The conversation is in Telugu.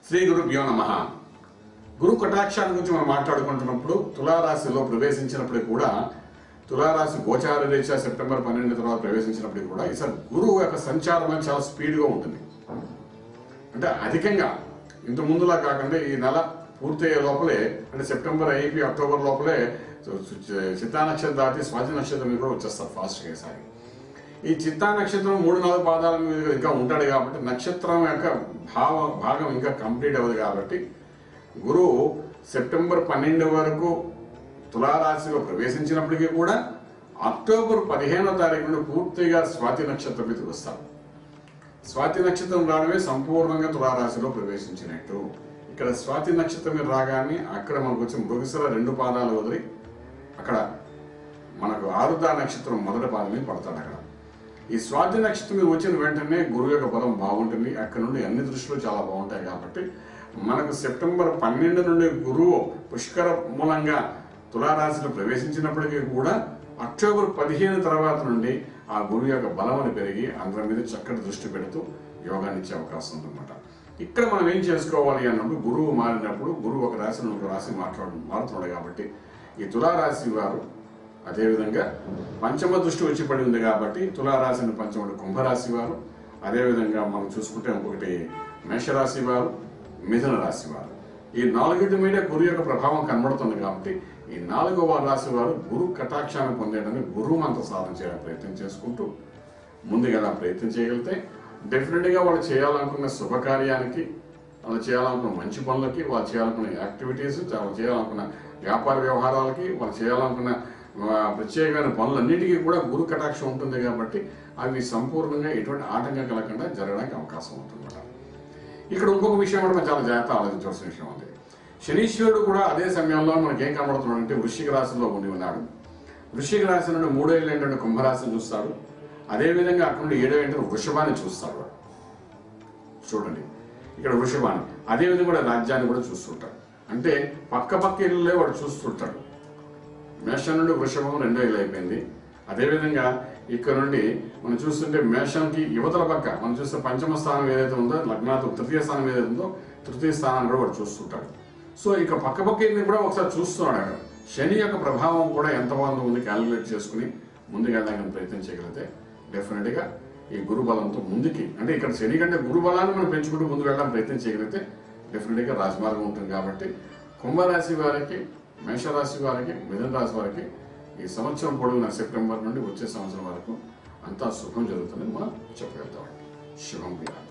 శ్రీ గురుభ్యో నమ గురు కటాక్షాన్ని గురించి మనం మాట్లాడుకుంటున్నప్పుడు తులారాశిలో ప్రవేశించినప్పుడు కూడా తులారాశి గోచార రీత్యా సెప్టెంబర్ పన్నెండు తర్వాత ప్రవేశించినప్పటికీ కూడా ఈసారి గురువు యొక్క సంచారం అనేది చాలా స్పీడ్గా ఉంటుంది అంటే అధికంగా ఇంత ముందులా కాకుండా ఈ నెల పూర్తయ్యే లోపలే అంటే సెప్టెంబర్ అయిపోయి అక్టోబర్ లోపలే చిత్తా నక్షత్రం దాటి స్వాతి నక్షత్రం మీద కూడా వచ్చేస్తారు ఫాస్ట్గా ఈసారి ఈ చిత్తా నక్షత్రం మూడు నాలుగు పాదాల మీద ఇంకా ఉంటాడు కాబట్టి నక్షత్రం యొక్క భావ భాగం ఇంకా కంప్లీట్ అవ్వదు కాబట్టి గురువు సెప్టెంబర్ పన్నెండు వరకు తులారాశిలో ప్రవేశించినప్పటికీ కూడా అక్టోబర్ పదిహేనో తారీఖు నుండి పూర్తిగా స్వాతి నక్షత్రం మీదకి వస్తారు స్వాతి నక్షత్రం రావడమే సంపూర్ణంగా తులారాశిలో ప్రవేశించినట్టు ఇక్కడ స్వాతి నక్షత్రం మీద రాగానే అక్కడ మనకు వచ్చి మృగశిర రెండు పాదాలు వదిలి అక్కడ మనకు ఆరుదా నక్షత్రం మొదటి పాదం మీద పడతాడు అక్కడ ఈ స్వాతి నక్షత్రం మీద వచ్చిన వెంటనే గురువు యొక్క బలం బాగుంటుంది అక్కడ నుండి అన్ని దృష్టిలో చాలా బాగుంటాయి కాబట్టి మనకు సెప్టెంబర్ పన్నెండు నుండి గురువు పుష్కర మూలంగా తులారాశిలో ప్రవేశించినప్పటికీ కూడా అక్టోబర్ పదిహేను తర్వాత నుండి ఆ గురువు యొక్క బలం అని పెరిగి అందరి మీద చక్కటి దృష్టి పెడుతూ యోగాన్ని ఇచ్చే అవకాశం ఉందన్నమాట ఇక్కడ మనం ఏం చేసుకోవాలి అన్నప్పుడు గురువు మారినప్పుడు గురువు ఒక రాశి నుండి ఒక రాశి మాట్లాడు మారుతున్నాడు కాబట్టి ఈ తులారాశి వారు అదేవిధంగా పంచమ దృష్టి వచ్చి పడి ఉంది కాబట్టి తులారాశిని పంచముడు కుంభరాశి వారు అదేవిధంగా మనం చూసుకుంటే ఇంకొకటి మేషరాశి వారు మిథున రాశి వారు ఈ నాలుగింటి మీద గురు యొక్క ప్రభావం కనబడుతుంది కాబట్టి ఈ నాలుగవ రాశి వారు గురు కటాక్షాన్ని పొందేయడానికి గురువు మంత్ర సాధన చేయడానికి ప్రయత్నం చేసుకుంటూ ముందుగా ప్రయత్నం చేయగలిగితే డెఫినెట్గా వాళ్ళు చేయాలనుకున్న శుభకార్యానికి వాళ్ళు చేయాలనుకున్న మంచి పనులకి వాళ్ళు చేయాలనుకున్న యాక్టివిటీస్ వాళ్ళు చేయాలనుకున్న వ్యాపార వ్యవహారాలకి వాళ్ళు చేయాలనుకున్న ఆ, ప్రత్యేకమైన పనులన్నిటికీ కూడా గురు కటాక్షం ఉంటుంది కాబట్టి అవి సంపూర్ణంగా ఎటువంటి ఆటంకం కలగకుండా జరగడానికి అవకాశం ఉంటుందన్నమాట ఇక్కడ ఇంకొక విషయం కూడా మనం చాలా జాగ్రత్త ఆలోచించవలసిన విషయం ఉంది శనీశ్వరుడు కూడా అదే సమయంలో మనకి ఏం కనబడుతున్నాడు అంటే వృశ్చిక రాశిలో ఉండి ఉన్నాడు వృశ్చిక రాశి నుండి మూడో ఏళ్ళు ఏంటంటే కుంభరాశిని చూస్తాడు అదేవిధంగా అక్కడ నుండి ఏడో ఏంటంటే వృషభాన్ని చూస్తాడు వాడు. చూడండి ఇక్కడ వృషభాన్ని అదేవిధంగా కూడా రాజ్యాన్ని కూడా చూస్తుంటాడు అంటే పక్క పక్క ఇళ్ళే వాడు చూస్తుంటాడు మేషం నుండి వృషభం రెండో ఇల్లు అయిపోయింది అదేవిధంగా ఇక్కడ నుండి మనం చూస్తుంటే మేషంకి యువతల పక్క మనం చూస్తే పంచమ స్థానం ఏదైతే ఉందో లగ్నాతో తృతీయ స్థానం ఏదైతే ఉందో తృతీయ స్థానాన్ని కూడా వాడు చూస్తుంటాడు సో ఇక పక్క పక్క ఇల్లు కూడా ఒకసారి చూస్తున్నాడు అక్కడ శని యొక్క ప్రభావం కూడా ఎంత బాగుందో ఉంది క్యాలిక్యులేట్ చేసుకుని ముందుకు వెళ్ళడానికి ప్రయత్నం చేయగలిగితే డెఫినెట్గా ఈ గురు బలంతో ముందుకి అంటే ఇక్కడ శని కంటే గురు బలాన్ని మనం పెంచుకుంటూ ముందు వెళ్ళడానికి ప్రయత్నం చేయగలిగితే డెఫినెట్గా రాజమార్గం ఉంటుంది కాబట్టి కుంభరాశి వారికి మేషరాశి వారికి మిథున రాశి వారికి ఈ సంవత్సరం పొడవున సెప్టెంబర్ నుండి వచ్చే సంవత్సరం వరకు అంతా శుభం జరుగుతుందని మనం చెప్పగలుగుతాం శుభం వ్యాధి